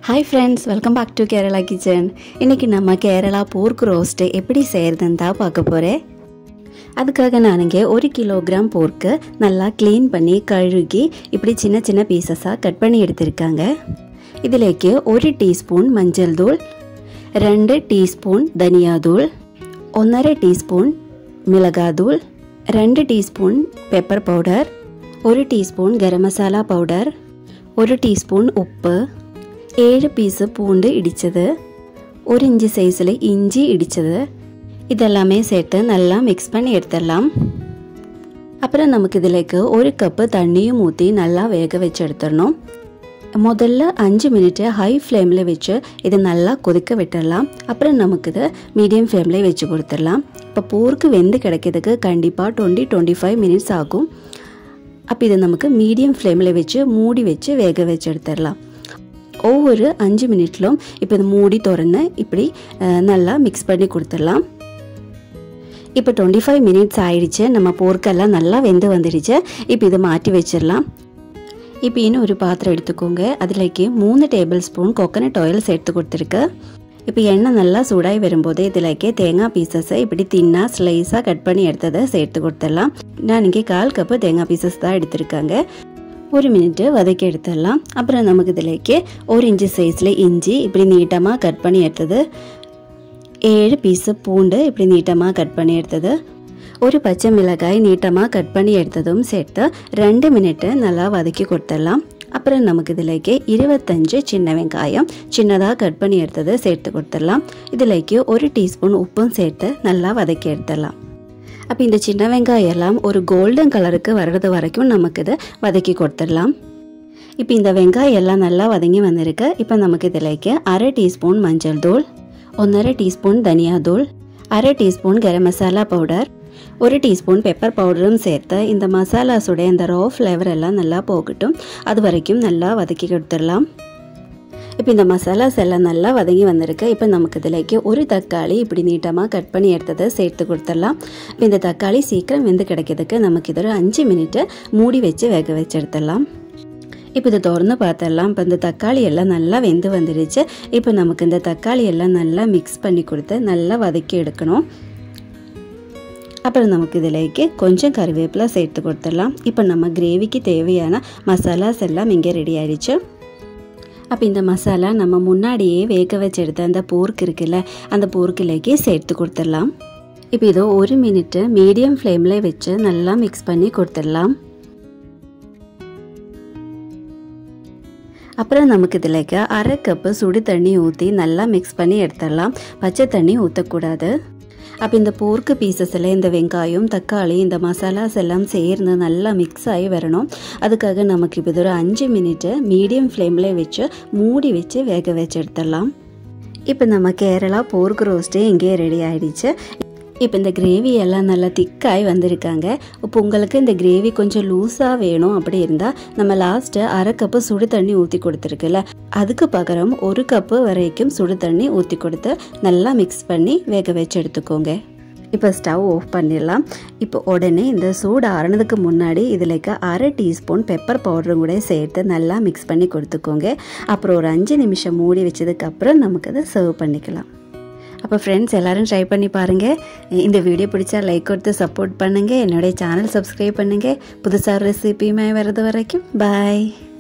hi friends welcome back to Kerala kitchen இன்றைக்கி நம்ம கேரளா போர்க் ரோஸ்ட்டு எப்படி செய்கிறதுன்னு தான் பார்க்க போகிறேன் அதுக்காக நான் இங்கே ஒரு கிலோகிராம் போர்க்கு நல்லா க்ளீன் பண்ணி கழுகி இப்படி சின்ன சின்ன பீசஸாக கட் பண்ணி எடுத்திருக்காங்க ഇതിലേക്ക് ഒരു ടീസ്പൂൺ മഞ്ഞൾ തൂൾ രണ്ട് ടീസ്പൂൺ ധനിയാതൂൾ ഒന്നര ടീസ്പൂൺ മിളകാതൂൾ രണ്ട് ടീസ്പൂൺ പെപ്പർ പൗഡർ ഒരു ടീസ്പൂൺ ഗരം മസാല പൗഡർ ഒരു ടീസ്പൂൺ ഉപ്പ് ഏഴ് പീസ് പൂണ്ട് ഇടിച്ചത് ഒരു ഇഞ്ച് സൈസിൽ ഇഞ്ചി ഇടിച്ചത് ഇതെല്ലാമേ சேர்த்து நல்லா மிக்ஸ் பண்ணி எடுத்துடலாம் அப்புறம் நமக்கு ഇതിലേക്ക് ஒரு கப்பு தண்ணியும் ஊற்றி நல்லா வேக வச்சு எடுத்துடணும் முதல்ல அஞ்சு மினிட்டு ஹை ஃப்ளேமில் வச்சு இதை நல்லா கொதிக்க விட்டுடலாம் அப்புறம் நமக்கு இதை மீடியம் ஃப்ளேமில் வச்சு கொடுத்துடலாம் இப்போ போருக்கு வெந்து கிடைக்கிறதுக்கு கண்டிப்பாக டுவெண்ட்டி டுவெண்ட்டி ஃபைவ் மினிட்ஸ் ஆகும் அப்போ இதை நமக்கு மீடியம் ஃப்ளேமில் வச்சு மூடி வச்சு வேக வச்சு எடுத்துடலாம் ஒவ்வொரு அஞ்சு மினிட்லும் இப்போ இது மூடி திறந்து இப்படி நல்லா மிக்ஸ் பண்ணி கொடுத்துடலாம் இப்போ டுவெண்ட்டி ஃபைவ் மினிட்ஸ் ஆயிடுச்சு நம்ம போர்க்கெல்லாம் நல்லா வெந்து வந்துடுச்சு இப்போ இதை மாற்றி வச்சிடலாம் இப்போ இன்னும் ஒரு பாத்திரம் எடுத்துக்கோங்க அதிലേക്ക് മൂന്ന് ടേബിൾ സ്പൂൺ കോക്കനട്ട് ഓയിൽ ചേർത്ത് കൊടുത്തിരിക്കുക இப்போ எண்ணெய் நல்லா சூடாகி வரும்போது இதிலேக்கு தேங்காய் பீசஸை இப்படி தின்னா ஸ்லைஸாக கட் பண்ணி எடுத்ததை சேர்த்து கொடுத்துடலாம் நான் இங்கே கால் கப்பு தேங்காய் பீசஸ் தான் எடுத்திருக்காங்க ஒரு மினிட்டு வதக்கி எடுத்துடலாம் அப்புறம் நமக்கு இதிலேக்கு ஒரு இன்ச்சு சைஸில் இஞ்சி இப்படி நீட்டமாக கட் பண்ணி எடுத்தது ஏழு பீஸு பூண்டு இப்படி நீட்டமாக கட் பண்ணி எடுத்தது ஒரு பச்சை மிளகாய் நீட்டமாக கட் பண்ணி எடுத்ததும் சேர்த்து ரெண்டு மினிட்டு நல்லா வதக்கி கொடுத்துடலாம் அப்புறம் நமக்கு இதிலேக்கு இருபத்தஞ்சு சின்ன வெங்காயம் சின்னதாக கட் பண்ணி எடுத்தது சேர்த்து கொடுத்துடலாம் இதிலேக்கு ஒரு டீஸ்பூன் உப்பும் சேர்த்து நல்லா வதக்கி எடுத்துடலாம் அப்போ இந்த சின்ன வெங்காயம் எல்லாம் ஒரு கோல்டன் கலருக்கு வர்றது வரைக்கும் நமக்கு இதை வதக்கி கொடுத்துடலாம் இப்போ இந்த வெங்காயம் எல்லாம் நல்லா வதங்கி வந்திருக்கு இப்போ நமக்கு இதிலேக்கு அரை டீஸ்பூன் மஞ்சள் தூள் ഒന്നര ടീസ്പൂൺ ധനിയാതൂൾ അര ടീസ്പൂൺ ഗരം മസാല பவுடர் ஒரு டீஸ்பூன் பெப்பர் பவுடரும் சேர்த்து இந்த மசாலாஸோட இந்த ரோ ஃப்ளேவர் எல்லாம் நல்லா போகட்டும் அது வரைக்கும் நல்லா வதக்கி கொடுத்துடலாம் இப்போ இந்த மசாலாஸ் எல்லாம் நல்லா வதங்கி வந்திருக்கு இப்போ நமக்கு இதிலேக்கு ஒரு தக்காளி இப்படி நீட்டமாக கட் பண்ணி எடுத்ததை சேர்த்து கொடுத்துடலாம் இப்போ இந்த தக்காளி சீக்கிரம் வெந்து கிடைக்கிறதுக்கு நமக்கு இது ஒரு அஞ்சு மினிட்டு மூடி வச்சு வேக வச்சு எடுத்துடலாம் இப்போ இதை திறந்து பார்த்துடலாம் இப்போ இந்த தக்காளி எல்லாம் நல்லா வெந்து வந்துடுச்சு இப்போ நமக்கு இந்த தக்காளி எல்லாம் நல்லா மிக்ஸ் பண்ணி கொடுத்து நல்லா வதக்கி எடுக்கணும் அப்புறம் நமக்கு இதிலேக்கு கொஞ்சம் கருவேப்பிலை சேர்த்து கொடுத்துடலாம் இப்போ நம்ம கிரேவிக்கு தேவையான மசாலாஸ் எல்லாம் இங்கே ரெடி ஆயிடுச்சு அப்போ இந்த மசாலா நம்ம முன்னாடியே வேக வச்சு எடுத்த அந்த போர்க் இருக்குல்ல அந்த போர்க்கிலேக்கு சேர்த்து கொடுத்துடலாம் இப்போ இதோ ஒரு மினிட்டு மீடியம் ஃப்ளேமில் வச்சு நல்லா மிக்ஸ் பண்ணி கொடுத்துடலாம் அப்புறம் நமக்கு இதிலேக்கு அரை கப்பு சுடு தண்ணி ஊற்றி நல்லா மிக்ஸ் பண்ணி எடுத்துடலாம் பச்சை தண்ணி ஊற்றக்கூடாது அப்போ இந்த போர்க்கு பீசஸில் இந்த வெங்காயம் தக்காளி இந்த மசாலாஸ் எல்லாம் சேர்ந்து நல்லா மிக்ஸ் ஆகி வரணும் அதுக்காக நமக்கு இப்போ ஒரு அஞ்சு மினிட்டு மீடியம் ஃப்ளேமில் வச்சு மூடி வச்சு வேக வச்சு எடுத்துடலாம் இப்போ நம்ம கேரளா போர்க்கு ரோஸ்ட்டு இங்கே ரெடி ஆகிடுச்சு இப்போ இந்த கிரேவி எல்லாம் நல்லா திக்காய் வந்திருக்காங்க இப்போ உங்களுக்கு இந்த கிரேவி கொஞ்சம் லூஸாக வேணும் அப்படி இருந்தால் நம்ம லாஸ்ட்டு அரை கப்பு சுடு தண்ணி ஊற்றி கொடுத்துருக்குல்ல அதுக்கு பகரம் ஒரு கப்பு வரைக்கும் சுடு தண்ணி ஊற்றி கொடுத்து நல்லா மிக்ஸ் பண்ணி வேக வச்சு எடுத்துக்கோங்க இப்போ ஸ்டவ் ஆஃப் பண்ணிடலாம் இப்போ உடனே இந்த சூடு ஆறுனதுக்கு முன்னாடி இதில் அரை டீஸ்பூன் பெப்பர் பவுடரும் கூட சேர்த்து நல்லா மிக்ஸ் பண்ணி கொடுத்துக்கோங்க அப்புறம் ஒரு அஞ்சு நிமிஷம் மூடி வச்சதுக்கப்புறம் நமக்கு அதை சர்வ் பண்ணிக்கலாம் அப்போ ஃப்ரெண்ட்ஸ் எல்லோரும் ட்ரை பண்ணி பாருங்கள் இந்த வீடியோ பிடிச்சா லைக் கொடுத்து சப்போர்ட் பண்ணுங்கள் என்னுடைய சேனல் சப்ஸ்கிரைப் பண்ணுங்கள் புதுசாக ரெசிபியுமே வர்றது வரைக்கும் பாய்